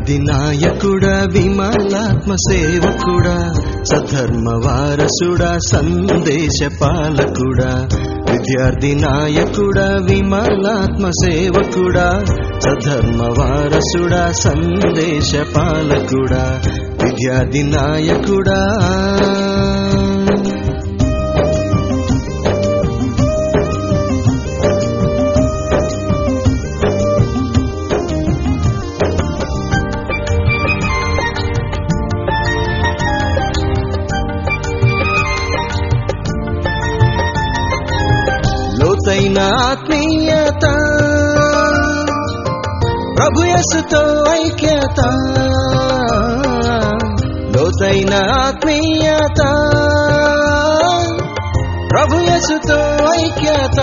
విద్యార్థి నాయకుడా విమలాత్మ సేవకుడా సధర్మ వారసుడా సందేశ పాలకుడా విద్యార్థి నాయకుడా విమలాత్మ సేవకుడా సధర్మ వారసుడా సందేశ పాలకుడా విద్యార్థి నాయకుడా లోతైన ఆత్మీయత ప్రభు యసుతో ఐక్యత లోతైన ఆత్మీయత ప్రభు యసుతో ఐక్యత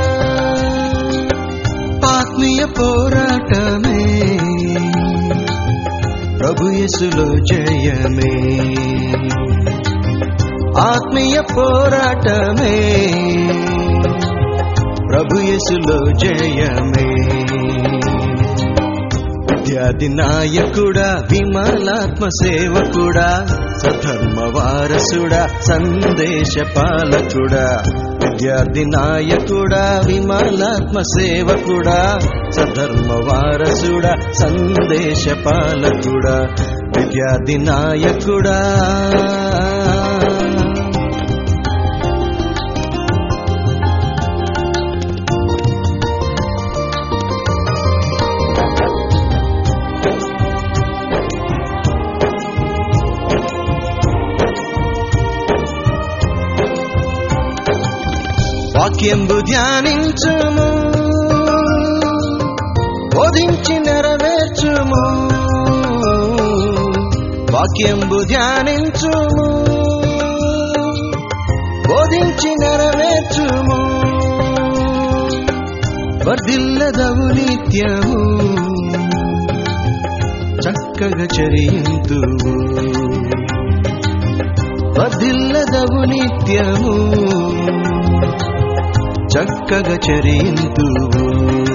ఆత్మీయ పోరాటమే ప్రభు యసులో జయమే ఆత్మీయ పోరాటమే ప్రభు యేసులో జయమే విద్యార్థి నాయకుడా విమలాత్మ సేవకుడా సధర్మ వారసుడా సందేశ పాలకుడా విద్యార్థి నాయకుడా విమలాత్మ సేవకుడా సధర్మ వారసుడా సందేశ పాలకుడా విద్యార్థి నాయకుడా వాక్యంబు ధ్యానించుము బోధించి నెరవేర్చుము వాక్యంబు ధ్యానించుము బోధించి నెరవేర్చుము వర్ధిల్లదవు నిత్యము చక్కగా చరింతువు వర్ధిల్లదవు నిత్యము చక్కగా చరింతువు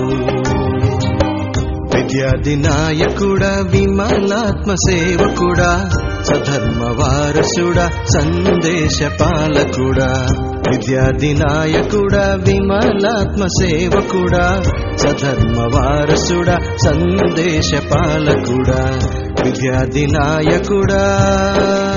విద్యార్థి నాయకుడా విమలాత్మ సేవకుడా సధర్మ వారసుడా సందేశ పాలకుడా విద్యార్థి నాయకుడా విమలాత్మ సేవకుడా సధర్మ వారసుడా సందేశ పాలకుడా విద్యార్థి నాయకుడా